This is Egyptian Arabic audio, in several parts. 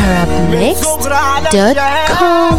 arabmix.com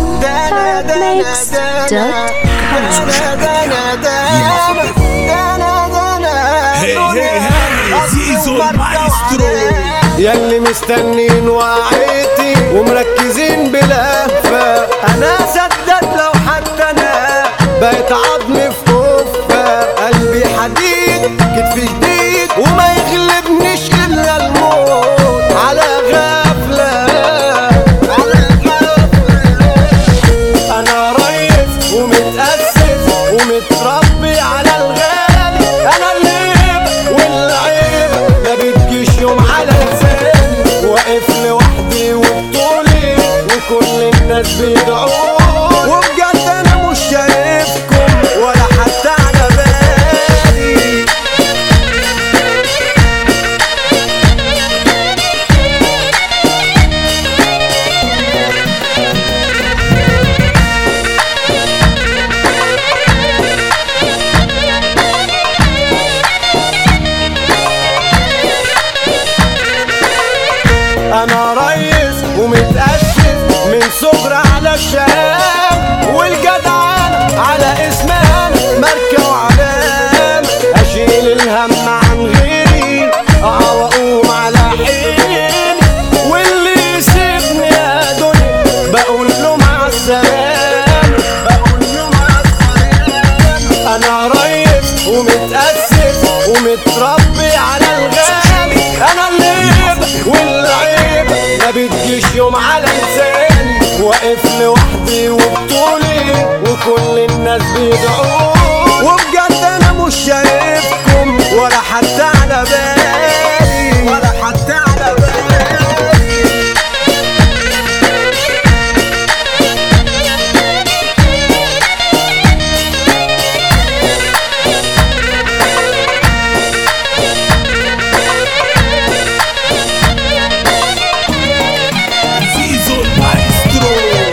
ياللي مستنين وعيتي ومركزين بلهفة انا سدد لو حتى انا بقيت عظم في كفة قلبي حديد كتفي جديد وما يغلبنيش الا الموت على غفلة على غفلة انا ريس ومتأسف ومتربي على الغالي انا الليب والعيب ما بتجيش يوم على لساني واقف لوحدي وبطولي وكل الناس بيدعوني وبجد انا مش شايفكم ولا حتى على بالي انا ريس ومتأسس من صغر على الشام والجدعان على اسمام ماركة وعلام اشيل الهم عن غيري اقع واقوم على حين واللي يسيبني يا دنيا بقول له مع السلام بقول له مع السلام انا ريس ومتأسس ومتربي على الغالي انا الليب والعيب ما بتجيش يوم على لساني واقف لوحدي وبطولي وكل الناس بيدعوني وبجد انا مش شايفكم ولا حتى على بالي ولا حتى على بالي زيزو المايسترو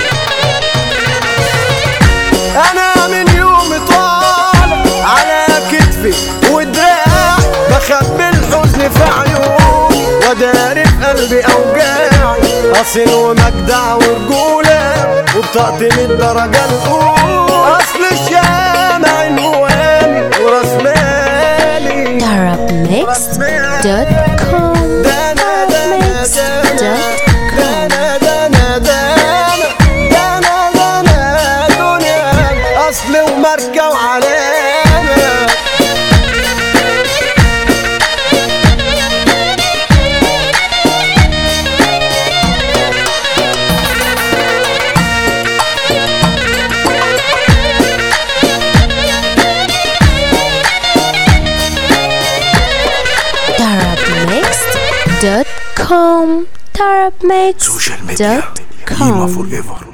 انا من يوم طالع على كتفي ودراع بخبي الحزن في عيوني وداري في قلبي اوجاعي اصل ومجدع ورجوله وبطاقتي من الدرجه الاولى اصل الشام عنواني وراس مالي arabmix.com دانا دانا arabmix.com دانا دانا دانا دانا دانا دنيا اصل وماركه وعلامه arabmix.com سوشيال ميديا قيمة arabmix.com فور ايفر